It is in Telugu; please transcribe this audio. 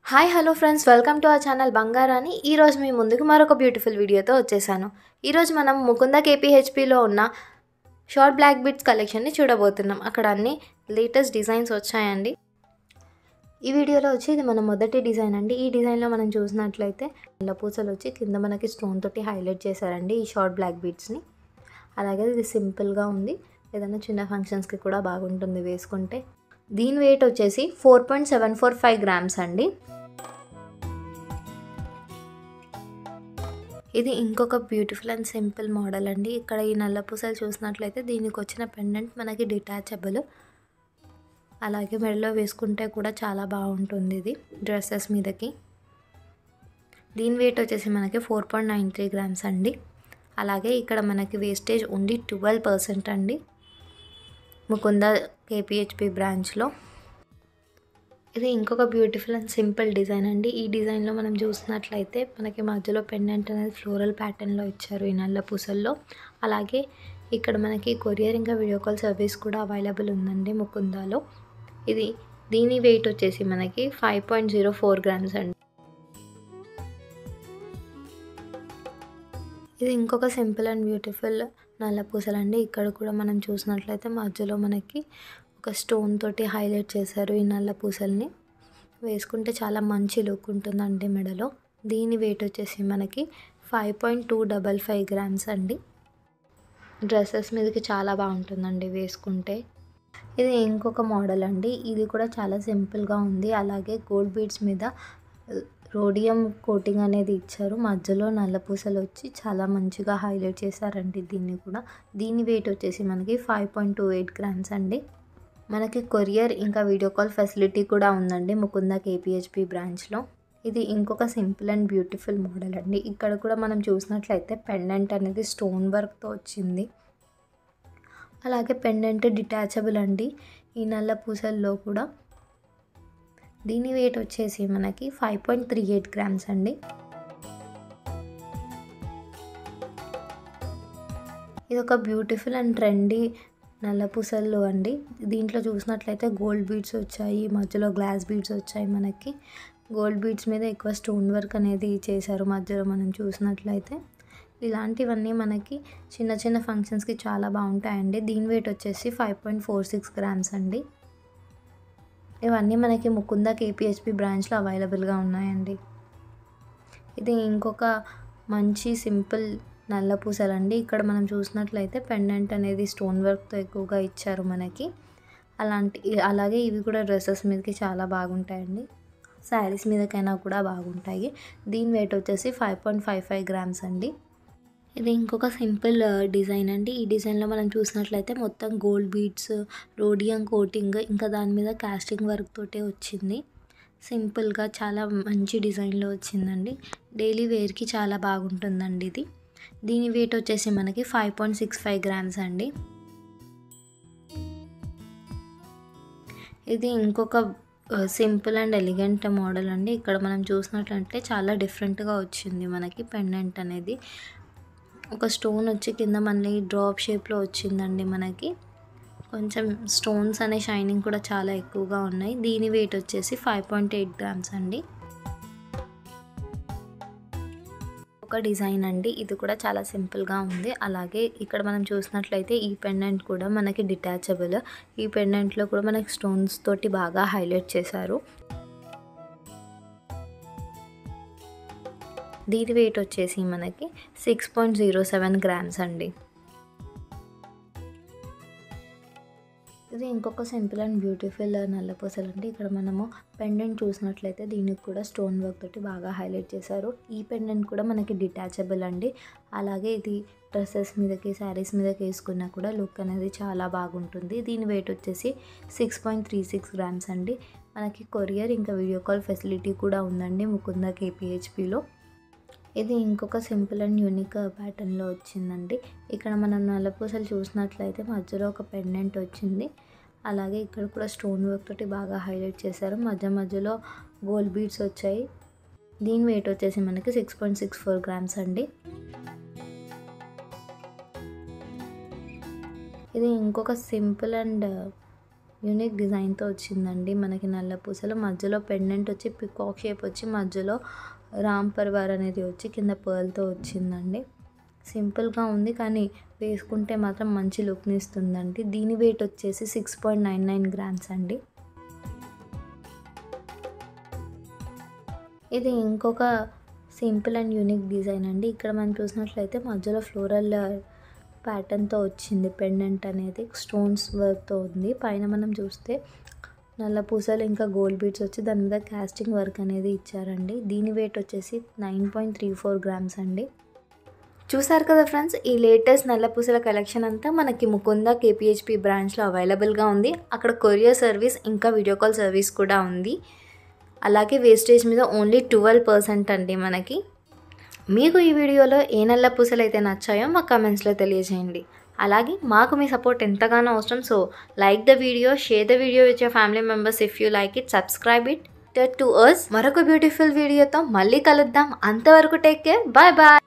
hi hello friends welcome to our channel బంగారాని ఈరోజు మీ ముందుకు మరొక బ్యూటిఫుల్ వీడియోతో వచ్చేసాను ఈరోజు మనం ముకుంద కేపీహెచ్పిలో ఉన్న షార్ట్ బ్లాక్ బిట్స్ కలెక్షన్ని చూడబోతున్నాం అక్కడ అన్ని లేటెస్ట్ డిజైన్స్ వచ్చాయండి ఈ వీడియోలో వచ్చి ఇది మన మొదటి డిజైన్ అండి ఈ డిజైన్లో మనం చూసినట్లయితే నల్ల పూసలు వచ్చి కింద మనకి స్టోన్ తోటి హైలైట్ చేశారండి ఈ షార్ట్ బ్లాక్ బీడ్స్ని అలాగే ఇది సింపుల్గా ఉంది ఏదైనా చిన్న ఫంక్షన్స్కి కూడా బాగుంటుంది వేసుకుంటే దీని వెయిట్ వచ్చేసి four point seven four five grams అండి ఇది ఇంకొక బ్యూటిఫుల్ అండ్ సింపుల్ మోడల్ అండి ఇక్కడ ఈ నల్ల పూసలు చూసినట్లయితే దీనికి వచ్చిన పెండెంట్ మనకి డిటాచబుల్ అలాగే మెడలో వేసుకుంటే కూడా చాలా బాగుంటుంది ఇది డ్రెస్సెస్ మీదకి దీని వెయిట్ వచ్చేసి మనకి four point nine three grams అండి అలాగే ఇక్కడ మనకి వేస్టేజ్ ఓన్లీ ట్వెల్వ్ పర్సెంట్ అండి ముకుంద కేపిహెచ్పి బ్రాంచ్లో ఇది ఇంకొక బ్యూటిఫుల్ అండ్ సింపుల్ డిజైన్ అండి ఈ డిజైన్లో మనం చూసినట్లయితే మనకి మధ్యలో పెండెంట్ అనేది ఫ్లోరల్ ప్యాటర్న్లో ఇచ్చారు ఈ నల్ల పూసల్లో అలాగే ఇక్కడ మనకి కొరియర్ ఇంకా వీడియో కాల్ సర్వీస్ కూడా అవైలబుల్ ఉందండి ముకుందాలో ఇది దీని వెయిట్ వచ్చేసి మనకి five point zero four grams అండి ఇది ఇంకొక సింపుల్ అండ్ బ్యూటిఫుల్ నల్ల పూసలండి ఇక్కడ కూడా మనం చూసినట్లయితే మధ్యలో మనకి ఒక స్టోన్ తోటి హైలైట్ చేశారు ఈ నల్ల పూసల్ని వేసుకుంటే చాలా మంచి లుక్ ఉంటుందండి మెడలో దీని వెయిట్ వచ్చేసి మనకి five point two double five grams అండి డ్రెస్సెస్ మీదకి చాలా బాగుంటుందండి వేసుకుంటే ఇది ఇంకొక మోడల్ అండి ఇది కూడా చాలా సింపుల్గా ఉంది అలాగే గోల్డ్ బీడ్స్ మీద రోడియం కోటింగ్ అనేది ఇచ్చారు మధ్యలో నల్ల పూసలు వచ్చి చాలా మంచిగా హైలైట్ చేశారండి దీన్ని కూడా దీని వెయిట్ వచ్చేసి మనకి five point two eight grams అండి మనకి కొరియర్ ఇంకా వీడియో కాల్ ఫెసిలిటీ కూడా ఉందండి ముకుంద కేపీహెచ్పి బ్రాంచ్లో ఇది ఇంకొక సింపుల్ అండ్ బ్యూటిఫుల్ మోడల్ అండి ఇక్కడ కూడా మనం చూసినట్లయితే పెండెంట్ అనేది స్టోన్ వర్క్తో వచ్చింది అలాగే పెండెంట్ డిటాచబుల్ అండి ఈ నల్ల పూసల్లో కూడా దీని వెయిట్ వచ్చేసి మనకి five point three eight grams అండి ఇది ఒక బ్యూటిఫుల్ అండ్ ట్రెండీ నల్ల పూసల్లో అండి దీంట్లో చూసినట్లయితే గోల్డ్ బీడ్స్ వచ్చాయి మధ్యలో గ్లాస్ బీడ్స్ వచ్చాయి మనకి గోల్డ్ బీడ్స్ మీద ఎక్కువ స్టోన్ వర్క్ అనేది చేశారు మధ్యలో మనం చూసినట్లయితే ఇలాంటివన్నీ మనకి చిన్న చిన్న ఫంక్షన్స్కి చాలా బాగుంటాయండి దీని వెయిట్ వచ్చేసి five point four six grams అండి ఇవన్నీ మనకి ముకుంద కేపీహెచ్పి బ్రాంచ్లో అవైలబుల్గా ఉన్నాయండి ఇది ఇంకొక మంచి సింపుల్ నల్ల పూసలండి ఇక్కడ మనం చూసినట్లయితే పెండెంట్ అనేది స్టోన్ వర్క్తో ఎక్కువగా ఇచ్చారు మనకి అలాంటి అలాగే ఇవి కూడా డ్రెస్సెస్ మీదకి చాలా బాగుంటాయండి శారీస్ మీదకైనా కూడా బాగుంటాయి దీని వెయిట్ వచ్చేసి five point five five grams అండి ఇది ఇంకొక సింపుల్ డిజైన్ అండి ఈ డిజైన్లో మనం చూసినట్లయితే మొత్తం గోల్డ్ బీడ్స్ రోడియం కోటింగ్ ఇంకా దాని మీద కాస్టింగ్ వర్క్ తోటే వచ్చింది సింపుల్గా చాలా మంచి డిజైన్లో వచ్చిందండి డైలీ వేర్కి చాలా బాగుంటుందండి ఇది దీని వెయిట్ వచ్చేసి మనకి five point six five grams అండి ఇది ఇంకొక సింపుల్ అండ్ ఎలిగెంట్ మోడల్ అండి ఇక్కడ మనం చూసినట్లయితే చాలా డిఫరెంట్గా వచ్చింది మనకి పెండెంట్ అనేది ఒక స్టోన్ వచ్చి కింద మళ్ళీ డ్రాప్ షేప్లో వచ్చిందండి మనకి కొంచెం స్టోన్స్ అనే షైనింగ్ కూడా చాలా ఎక్కువగా ఉన్నాయి దీని వెయిట్ వచ్చేసి ఫైవ్ పాయింట్ ఎయిట్ గ్రామ్స్ అండి ఒక డిజైన్ అండి ఇది కూడా చాలా సింపుల్గా ఉంది అలాగే ఇక్కడ మనం చూసినట్లయితే ఈ పెండెంట్ కూడా మనకి డిటాచబుల్ ఈ పెండెంట్లో కూడా మనకి స్టోన్స్ తోటి బాగా హైలైట్ చేశారు దీని వెయిట్ వచ్చేసి మనకి six point zero seven grams అండి ఇది ఇంకొక సింపుల్ అండ్ బ్యూటిఫుల్ నల్ల పూసలు అంటే ఇక్కడ మనము పెండెంట్ చూసినట్లయితే దీనికి కూడా స్టోన్ వర్క్ తోటి బాగా హైలైట్ చేశారు ఈ పెండెంట్ కూడా మనకి డిటాచబుల్ అండి అలాగే ఇది డ్రెస్సెస్ మీదకి శారీస్ మీదకి వేసుకున్నా కూడా లుక్ అనేది చాలా బాగుంటుంది దీని వెయిట్ వచ్చేసి six point three six grams అండి మనకి కొరియర్ ఇంకా వీడియో కాల్ ఫెసిలిటీ కూడా ఉందండి ముకుంద కేపీహెచ్పిలో ఇది ఇంకొక సింపుల్ అండ్ యూనిక్ ప్యాటర్న్లో వచ్చిందండి ఇక్కడ మనం నల్లపూసలు చూసినట్లయితే మధ్యలో ఒక పెండెంట్ వచ్చింది అలాగే ఇక్కడ కూడా స్టోన్ వర్క్ తోటి బాగా హైలైట్ చేశారు మధ్య మధ్యలో గోల్డ్ బీడ్స్ వచ్చాయి దీని వెయిట్ వచ్చేసి మనకి six point six four grams అండి ఇది ఇంకొక సింపుల్ అండ్ యూనిక్ డిజైన్తో వచ్చిందండి మనకి నల్ల పూసలు మధ్యలో పెండెంట్ వచ్చి పికాక్ షేప్ వచ్చి మధ్యలో రామ్ పర్వార్ అనేది వచ్చి కింద పర్ల్తో వచ్చిందండి సింపుల్గా ఉంది కానీ వేసుకుంటే మాత్రం మంచి లుక్ని ఇస్తుందండి దీని వెయిట్ వచ్చేసి six point nine nine grams అండి ఇది ఇంకొక సింపుల్ అండ్ యూనిక్ డిజైన్ అండి ఇక్కడ మనం చూసినట్లయితే మధ్యలో ఫ్లోరల్ ప్యాటర్న్తో వచ్చింది పెండెంట్ అనేది స్టోన్స్ వర్క్తో ఉంది పైన మనం చూస్తే నల్ల పూసలు ఇంకా గోల్డ్ బీడ్స్ వచ్చి దాని మీద కాస్టింగ్ వర్క్ అనేది ఇచ్చారండి దీని వెయిట్ వచ్చేసి nine point three four grams అండి చూసారు కదా ఫ్రెండ్స్ ఈ లేటెస్ట్ నల్ల పూసల కలెక్షన్ అంతా మనకి ముకుంద కేపీహెచ్పి బ్రాంచ్లో అవైలబుల్గా ఉంది అక్కడ కొరియర్ సర్వీస్ ఇంకా వీడియో కాల్ సర్వీస్ కూడా ఉంది అలాగే వేస్టేజ్ మీద ఓన్లీ ట్వెల్వ్ పర్సెంట్ అండి మనకి మీకు ఈ వీడియోలో ఏ నల్ల పూసలు అయితే నచ్చాయో మా కమెంట్స్లో తెలియజేయండి అలాగే మాకు మీ సపోర్ట్ ఎంతగానో అవసరం so like the video share the video with your family members if you like it subscribe it to ours మరొక బ్యూటిఫుల్ వీడియోతో మళ్ళీ కలుద్దాం అంతవరకు టేక్ కేర్ బాయ్ బాయ్